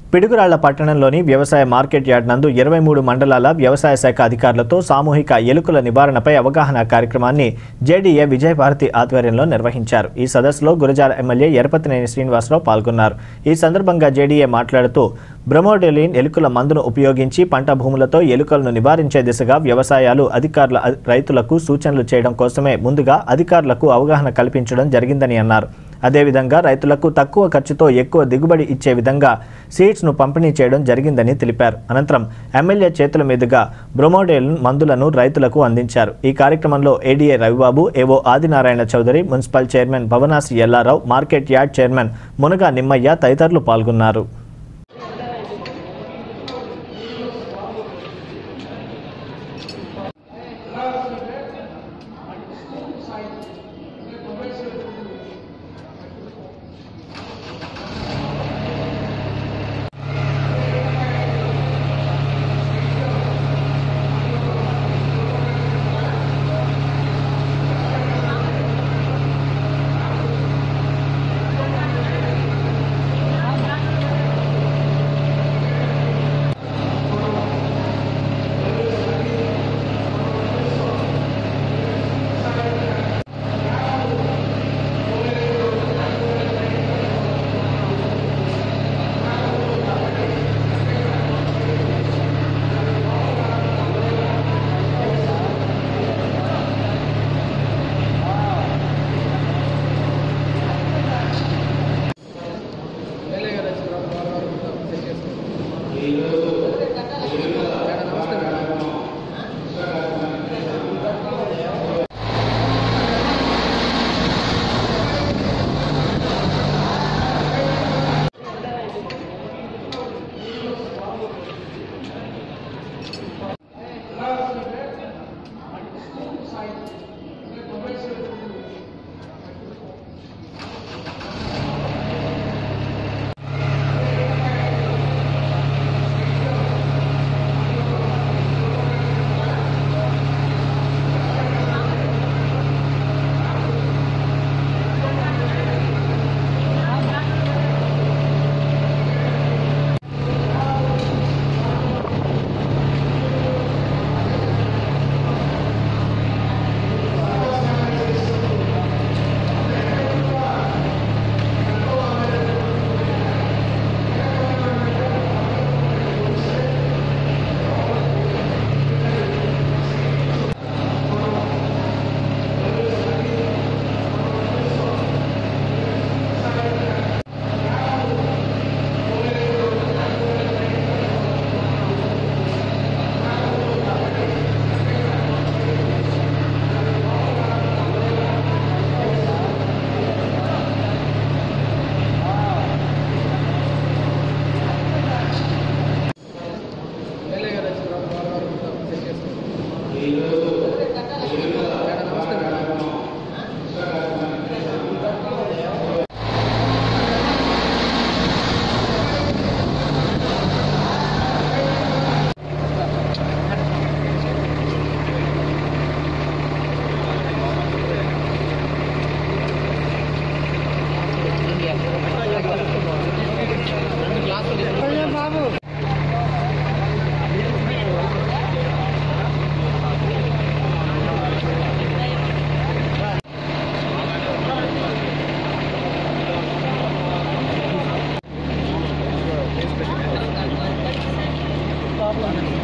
పిడుగురాళ్ల పట్టణంలోని వ్యవసాయ market yard నందు ఇరవై మూడు మండలాల వ్యవసాయ శాఖ అధికారులతో సామూహిక ఎలుకల నివారణపై అవగాహన కార్యక్రమాన్ని జేడీఏ విజయభారతి ఆధ్వర్యంలో నిర్వహించారు ఈ సదస్సులో గురజాల ఎమ్మెల్యే ఎరపతినేని శ్రీనివాసరావు పాల్గొన్నారు ఈ సందర్భంగా జేడీఏ మాట్లాడుతూ బ్రమోడెలిన్ ఎలుకల మందును ఉపయోగించి పంట భూములతో ఎలుకలను నివారించే దిశగా వ్యవసాయాలు అధికారుల రైతులకు సూచనలు చేయడం కోసమే ముందుగా అధికారులకు అవగాహన కల్పించడం జరిగిందని అన్నారు అదేవిధంగా రైతులకు తక్కువ ఖర్చుతో ఎక్కువ దిగుబడి ఇచ్చే విధంగా సీడ్స్ను పంపిణీ చేయడం జరిగిందని తెలిపారు అనంతరం ఎమ్మెల్యే చేతుల మీదుగా బ్రొమోడేల్ మందులను రైతులకు అందించారు ఈ కార్యక్రమంలో ADA Ravibabu AO Adinarayana Chowdary municipal chairman Bhavanasi Yellarao market yard chairman Munaga Nimmaiah తదితరులు పాల్గొన్నారు ప్రాబ్లం